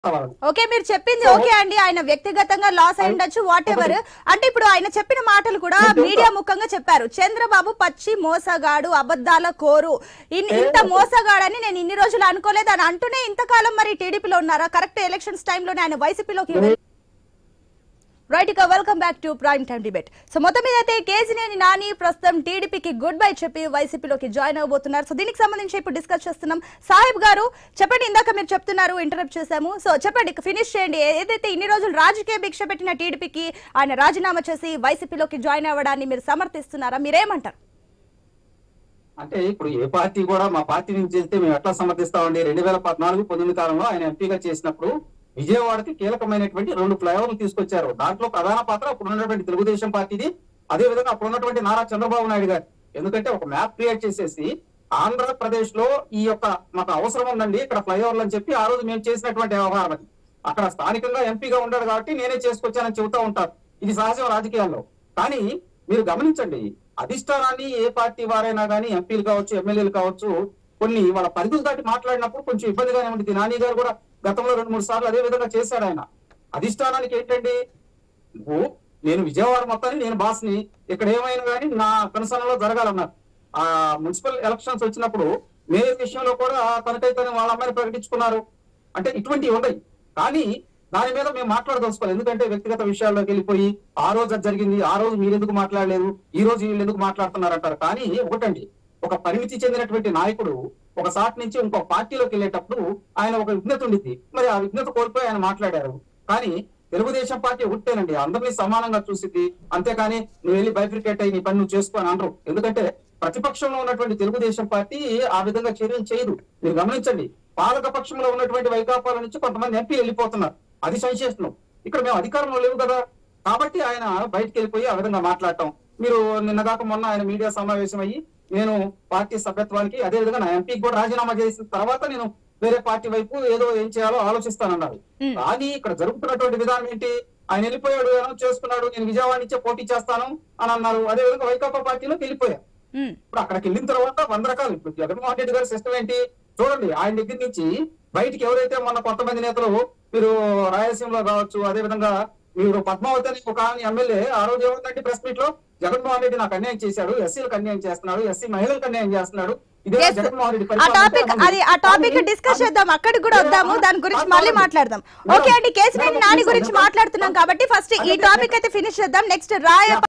కావాలి. ఓకే మీరు చెప్పింది ఓకే అండి ఆయన వ్యక్తిగతంగా లాస్ అయి ఉండొచ్చు వాట్ ఎవర్ అంటే ఇప్పుడు ఆయన చెప్పిన మాటలు కూడా మీడియా ముఖంగా చెప్పారు చంద్రబాబు పచ్చి మోసగాడు అబద్ధాల కోరు ఇన్- ఇంత మోసగాడని నేను ఇన్ని రోజులు అనుకోలేదు అని అంటూనే ఇంతకాలం మరి టీడీపీలో ఉన్నారా కరెక్ట్ ఎలక్షన్స్ టైంలోనే ఆయన వైసీపీలోకి రైట్ ఇక welcome back to prime time debate so మొత్తం మీద అయితే కేసినేని నాని ప్రస్తుతం టీడీపీకి గుడ్ బై చెప్పి వైసీపీలోకి జాయిన్ అవబోతున్నారు సో దీనికి సంబంధించి ఇప్పుడు డిస్కస్ చేస్తున్నాం సాహిబ్ గారు చెప్పండి ఇందాక మీరు చెప్తున్నారు ఇంటరప్ట్ చేశాము సో చెప్పండి ఫినిష్ చేయండి ఏదైతే ఇన్ని రోజులు రాజకీయ భిక్ష పెట్టిన టీడీపీకి ఆయన రాజీనామా చేసి వైసీపీలోకి జాయిన్ అవ్వడాన్ని మీరు సమర్థిస్తున్నారా మీరేమంటారు అంటే ఇప్పుడు ఏ పార్టీ కూడా మా పార్టీ నుంచి వెళ్తే మేము ఎట్లా సమర్థిస్తామండి రెండు వేల పద్నాలుగు పంతొమ్మిది కాలంలో ఆయన ఎంపీగా చేసినప్పుడు విజయవాడకి కీలకమైనటువంటి రెండు ఫ్లైఓవర్లు తీసుకొచ్చారు దాంట్లో ప్రధాన పాత్ర అప్పుడు ఉన్నటువంటి తెలుగుదేశం పార్టీది అదే విధంగా అప్పుడు ఉన్నటువంటి నారా చంద్రబాబు నాయుడు గారు ఎందుకంటే ఒక మ్యాప్ క్రియేట్ చేసేసి ఆంధ్రప్రదేశ్ లో ఈ యొక్క మాకు అవసరం ఉందండి ఇక్కడ ఫ్లైఓవర్లు అని చెప్పి ఆ రోజు మేము చేసినటువంటి వ్యవహారం అది అక్కడ స్థానికంగా ఎంపీగా ఉన్నాడు కాబట్టి నేనే చేసుకొచ్చానని చెబుతా ఉంటారు ఇది సహజం రాజకీయాల్లో కానీ మీరు గమనించండి అధిష్టానాన్ని ఏ పార్టీ వారైనా కానీ ఎంపీలు కావచ్చు ఎమ్మెల్యేలు కావచ్చు కొన్ని వాళ్ళ పరిధులు దాటి మాట్లాడినప్పుడు కొంచెం ఇబ్బందిగానే ఉంటుంది నాని గారు కూడా గతంలో రెండు మూడు సార్లు అదే విధంగా చేశాడు ఆయన అధిష్టానానికి ఏంటండి నువ్వు నేను విజయవాడ మొత్తాన్ని నేను బాస్ని ఇక్కడ ఏమైనా కానీ నా కనుసనలో జరగాలన్నారు ఆ మున్సిపల్ ఎలక్షన్స్ వచ్చినప్పుడు మేయర్ విషయంలో కూడా తనకైతే వాళ్ళ అమ్మాయిని ప్రకటించుకున్నారు అంటే ఇటువంటివి ఉన్నాయి కానీ దాని మీద మేము మాట్లాడదలుచుకోవాలి ఎందుకంటే వ్యక్తిగత విషయాల్లోకి వెళ్ళిపోయి ఆ రోజు అది జరిగింది ఆ రోజు మీరు ఎందుకు మాట్లాడలేదు ఈ రోజు వీళ్ళు ఎందుకు మాట్లాడుతున్నారు అంటారు కానీ ఒకటండి ఒక పరిమితి చెందినటువంటి నాయకుడు ఒక సాట్ నుంచి ఇంకో పార్టీలోకి వెళ్ళేటప్పుడు ఆయన ఒక విఘ్నత ఉండిద్ది మరి ఆ విఘ్నత కోల్పోయి ఆయన మాట్లాడారు కానీ తెలుగుదేశం పార్టీ ఒకటేనండి అందరినీ సమానంగా చూసిద్ది అంతేకాని నువ్వు వెళ్ళి బైఫ్రికేట్ అయ్యి నీ పని నువ్వు చేసుకో అని అనరు ఎందుకంటే ప్రతిపక్షంలో ఉన్నటువంటి తెలుగుదేశం పార్టీ ఆ విధంగా చర్యలు చేయదు మీరు గమనించండి పాలక పక్షంలో ఉన్నటువంటి వైకాపాల నుంచి కొంతమంది ఎంపీ వెళ్ళిపోతున్నారు అది సంశేషణం ఇక్కడ మేము అధికారంలో లేవు కదా కాబట్టి ఆయన బయటికి వెళ్ళిపోయి ఆ విధంగా మాట్లాడటం మీరు నిన్నగాక మొన్న ఆయన మీడియా సమావేశం అయ్యి నేను పార్టీ సభ్యత్వానికి అదే విధంగా నా ఎంపీకి కూడా రాజీనామా చేసిన తర్వాత నేను వేరే పార్టీ వైపు ఏదో ఏం చేయాలో ఆలోచిస్తానన్నారు Hmm. కానీ ఇక్కడ జరుగుతున్నటువంటి విధానం ఏంటి ఆయన వెళ్ళిపోయాడు అనౌన్స్ చేసుకున్నాడు నేను విజయవాడ నుంచే పోటీ చేస్తాను అని అన్నారు అదే విధంగా వైకాపా పార్టీలోకి వెళ్ళిపోయారు ఉమ్, ఇప్పుడు అక్కడికి వెళ్ళిన తర్వాత వంద రకాలు ఇప్పుడు జగన్మోహన్ రెడ్డి గారి సిస్టమ్ ఏంటి చూడండి ఆయన దగ్గర నుంచి బయటికి ఎవరైతే మొన్న కొంతమంది నేతలు మీరు రాయలసీమలో కావచ్చు అదే విధంగా మీరు పద్మావతి అని ఒక ఆమె ఎమ్మెల్యే ఆ రోజు ఏముందంటే ప్రెస్ మీట్ లో జగన్మోహన్ రెడ్డి నాకు అన్యాయం చేశాడు ఎస్సీలకు అన్యాయం చేస్తున్నాడు ఎస్సీ మహిళలకు అన్యాయం చేస్తున్నాడు ఇదే Yes. జగన్మోహన్ రెడ్డి ఆ పరిపాలన టాపిక్ అంటే అది ఆ టాపిక్ కానీ- డిస్కస్ చేద్దాం అక్కడికి కూడా వద్దాము దాని గురించి మళ్ళీ మాట్లాడదాం ఓకే అండి కేసినేని నాని గురించి మాట్లాడుతున్నాం కాబట్టి ఫస్ట్ ఈ టాపిక్ అయితే ఫినిష్ చేద్దాం నెక్స్ట్ రాయ